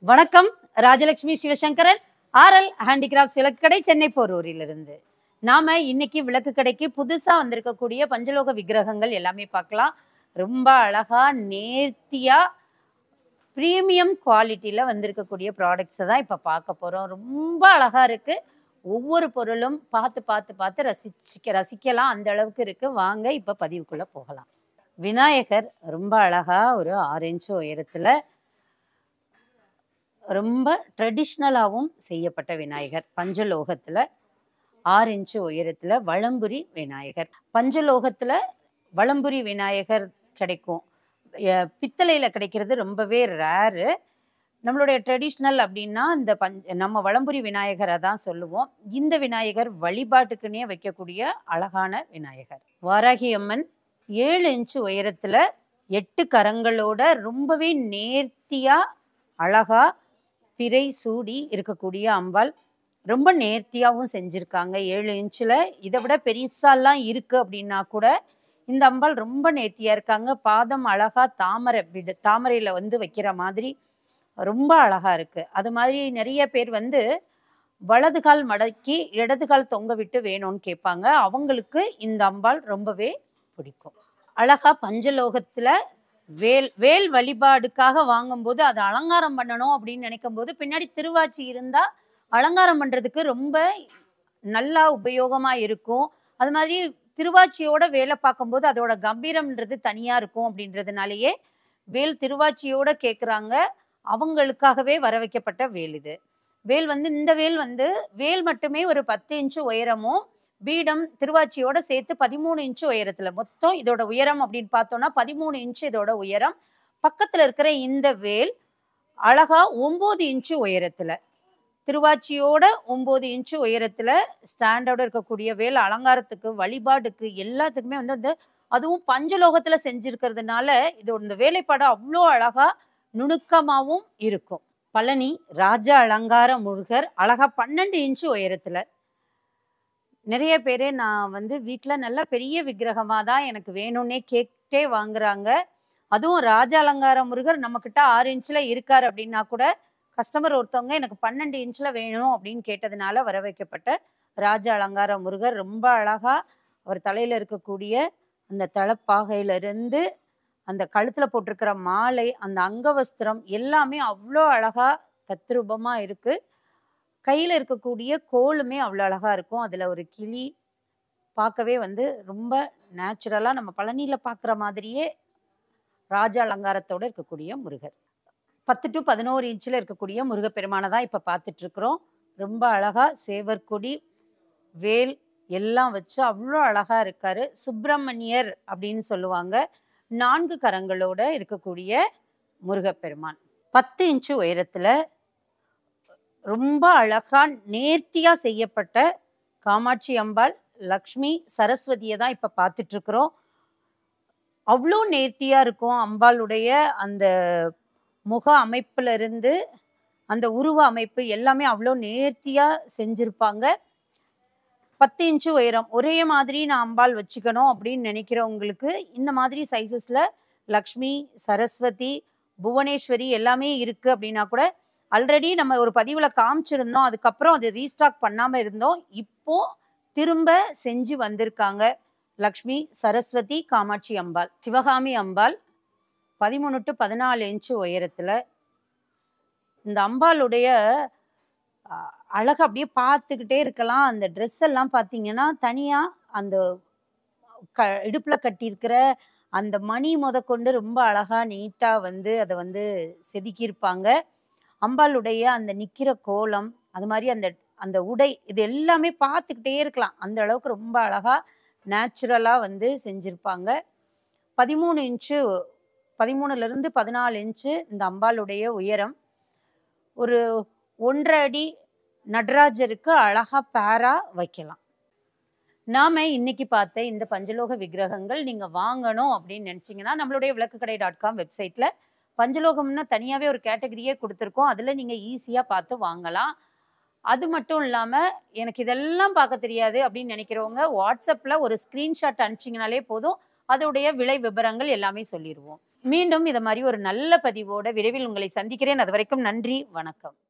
வணக்கம் Rajalakshmi Sivasankaran R L handicrafts விளக்குக்கடை சென்னை போரூரிலிருந்து நாம இன்னைக்கு விளக்கு கடைக்கு புதுசா வந்திருக்கக்கூடிய பஞ்சலோக விக்கிரகங்கள் எல்லாமே பார்க்கலாம் ரொம்ப அழகா நேர்த்தியா ப்ரீமியம் குவாலிட்டியில் வந்திருக்கக்கூடிய ப்ராடக்ட்ஸை தான் இப்போ பார்க்க போகிறோம் ரொம்ப அழகா இருக்கு ஒவ்வொரு பொருளும் பார்த்து பார்த்து பார்த்து ரசிச்சிக்க ரசிக்கலாம் அந்த அளவுக்கு இருக்கு வாங்க இப்போ பதிவுக்குள்ள போகலாம் விநாயகர் ரொம்ப அழகா ஒரு ஆரஞ்சு உயரத்துல ரொம்ப ட்ரெடிஷ்னலாகவும் செய்யப்பட்ட விநாயகர் பஞ்சலோகத்தில் ஆறு இன்ச்சு உயரத்தில் வளம்புரி விநாயகர் பஞ்சலோகத்தில் வளம்புரி விநாயகர் கிடைக்கும் அஹ் பித்தளையில் கிடைக்கிறது ரொம்பவே ரேரு நம்மளுடைய ட்ரெடிஷ்னல் அப்படின்னா இந்த பஞ்ச நம்ம வளம்புரி விநாயகரை தான் சொல்லுவோம் இந்த விநாயகர் வழிபாட்டுக்குன்னே வைக்கக்கூடிய அழகான விநாயகர் வாராகி அம்மன் ஏழு இன்ச்சு உயரத்தில் எட்டு கரங்களோட ரொம்பவே நேர்த்தியாக அழகா பிறை சூடி இருக்கக்கூடிய அம்பாள் ரொம்ப நேர்த்தியாகவும் செஞ்சுருக்காங்க ஏழு இன்ச்சில் இதை விட பெருசாலாம் இருக்குது அப்படின்னா கூட இந்த அம்பாள் ரொம்ப நேர்த்தியாக இருக்காங்க பாதம் அழகா தாமரை விடு தாமரையில் வந்து வைக்கிற மாதிரி ரொம்ப அழகா இருக்கு அது மாதிரி நிறைய பேர் வந்து வலது கால் மடக்கி இடது கால் தொங்க விட்டு வேணும்னு கேட்பாங்க அவங்களுக்கு இந்த அம்பாள் ரொம்பவே பிடிக்கும் அழகா பஞ்சலோகத்துல வேல் வேல் வழிபாடுக்காக வாங்கும்போது அதை அலங்காரம் பண்ணணும் அப்படின்னு நினைக்கும் போது பின்னாடி திருவாச்சி இருந்தா அலங்காரம் பண்றதுக்கு ரொம்ப நல்லா உபயோகமா இருக்கும் அது மாதிரி திருவாச்சியோட வேலை பார்க்கும்போது அதோட கம்பீரம்ன்றது தனியா இருக்கும் அப்படின்றதுனாலயே வேல் திருவாச்சியோட கேட்குறாங்க அவங்களுக்காகவே வர வைக்கப்பட்ட வேல் இது வேல் வந்து இந்த வேல் வந்து வேல் மட்டுமே ஒரு பத்து இன்ச்சு உயரமும் பீடம் திருவாச்சியோட சேர்த்து பதிமூணு இன்ச்சு உயரத்துல மொத்தம் இதோட உயரம் அப்படின்னு பார்த்தோம்னா பதிமூணு இன்ச்சு இதோட உயரம் பக்கத்துல இருக்கிற இந்த வேல் அழகா ஒன்பது இன்ச்சு உயரத்துல திருவாச்சியோட ஒன்பது இன்ச்சு உயரத்துல ஸ்டாண்டோட இருக்கக்கூடிய வேல் அலங்காரத்துக்கு வழிபாடுக்கு எல்லாத்துக்குமே வந்து அந்த அதுவும் பஞ்சலோகத்துல செஞ்சிருக்கிறதுனால இதோட இந்த வேலைப்பாடு அவ்வளோ அழகா நுணுக்கமாகவும் இருக்கும் பழனி ராஜ அலங்கார முருகர் அழகா பன்னெண்டு இன்ச்சு உயரத்துல நிறைய பேர் நான் வந்து வீட்டில் நல்ல பெரிய விக்கிரகமாக தான் எனக்கு வேணும்னே கேட்டே வாங்குறாங்க அதுவும் ராஜ அலங்கார முருகர் நம்மக்கிட்ட ஆறு இன்ச்சில் இருக்கார் அப்படின்னா கூட கஸ்டமர் ஒருத்தவங்க எனக்கு பன்னெண்டு இன்ச்சில் வேணும் அப்படின்னு கேட்டதுனால வர வைக்கப்பட்ட ராஜ அலங்கார முருகர் ரொம்ப அழகா அவர் தலையில் இருக்கக்கூடிய அந்த தலப்பாகையிலிருந்து அந்த கழுத்தில் போட்டிருக்கிற மாலை அந்த அங்கவஸ்திரம் எல்லாமே அவ்வளோ அழகா தத்ரூபமாக இருக்குது கையில் இருக்கக்கூடிய கோலுமே அவ்வளோ அழகா இருக்கும் அதில் ஒரு கிளி பார்க்கவே வந்து ரொம்ப நேச்சுரலாக நம்ம பழனியில் பார்க்குற மாதிரியே ராஜ அலங்காரத்தோட இருக்கக்கூடிய முருகர் பத்து டு பதினோரு இன்ச்சில் இருக்கக்கூடிய முருகப்பெருமானை தான் இப்போ பார்த்துட்டு இருக்கிறோம் ரொம்ப அழகா சேவற்கொடி வேல் எல்லாம் வச்சு அவ்வளோ அழகா இருக்காரு சுப்பிரமணியர் அப்படின்னு சொல்லுவாங்க நான்கு கரங்களோட இருக்கக்கூடிய முருகப்பெருமான் பத்து இன்ச்சு உயரத்துல ரொம்ப அழகா நேர்த்தியா செய்யப்பட்ட காமாட்சி அம்பாள் லக்ஷ்மி சரஸ்வதியை தான் இப்ப பார்த்துட்டு இருக்கிறோம் அவ்வளோ நேர்த்தியா இருக்கும் அம்பாளுடைய அந்த முக அமைப்புல இருந்து அந்த உருவ அமைப்பு எல்லாமே அவ்வளோ நேர்த்தியா செஞ்சிருப்பாங்க பத்து இன்ச்சு உயரம் ஒரே மாதிரி நான் அம்பாள் வச்சுக்கணும் அப்படின்னு நினைக்கிறவங்களுக்கு இந்த மாதிரி சைஸஸ்ல லக்ஷ்மி சரஸ்வதி புவனேஸ்வரி எல்லாமே இருக்கு அப்படின்னா கூட ஆல்ரெடி நம்ம ஒரு பதிவில் காமிச்சிருந்தோம் அதுக்கப்புறம் அது ரீஸ்டாக் பண்ணாமல் இருந்தோம் இப்போ திரும்ப செஞ்சு வந்திருக்காங்க லக்ஷ்மி சரஸ்வதி காமாட்சி அம்பாள் சிவகாமி அம்பாள் பதிமூணு டு பதினாலு இன்ச்சு உயரத்தில் இந்த அம்பாளுடைய அஹ், அழகு அப்படியே பார்த்துக்கிட்டே இருக்கலாம் அந்த ட்ரெஸ் எல்லாம் பார்த்தீங்கன்னா தனியாக அந்த க இடுப்பில் கட்டியிருக்கிற அந்த மணி முதற்கொண்டு ரொம்ப அழகா நீட்டாக வந்து அதை வந்து செதுக்கியிருப்பாங்க அம்பாளுடைய அந்த நிக்கிற கோலம் அது மாதிரி அந்த அந்த உடை இது எல்லாமே பார்த்துக்கிட்டே இருக்கலாம் அந்த அளவுக்கு ரொம்ப அழகா நேச்சுரலாக வந்து செஞ்சுருப்பாங்க பதிமூணு இன்ச்சு பதிமூணுல இருந்து பதினாலு இன்ச்சு இந்த அம்பாளுடைய உயரம் ஒரு ஒன்றரை அடி நடராஜருக்கு அழகா பேரா வைக்கலாம் நாம இன்னைக்கு பார்த்த இந்த பஞ்சலோக விக்கிரகங்கள் நீங்க வாங்கணும் அப்படின்னு நினைச்சீங்கன்னா நம்மளுடைய விளக்குக்கடை டாட் காம் வெப்சைட்ல பஞ்சலோகம்னா தனியாவே ஒரு கேட்டகரியே கொடுத்துருக்கோம் அதுல நீங்க ஈஸியா பார்த்து வாங்கலாம் அது மட்டும் இல்லாம எனக்கு இதெல்லாம் பார்க்க தெரியாது அப்படின்னு நினைக்கிறவங்க வாட்ஸ்அப்ல ஒரு ஸ்கிரீன்ஷாட் அனுப்பிச்சிங்கனாலே போதும் அதோடைய விலை விவரங்கள் எல்லாமே சொல்லிடுவோம் மீண்டும் இதை மாதிரி ஒரு நல்ல பதிவோட விரைவில் உங்களை சந்திக்கிறேன் அது வரைக்கும் நன்றி வணக்கம்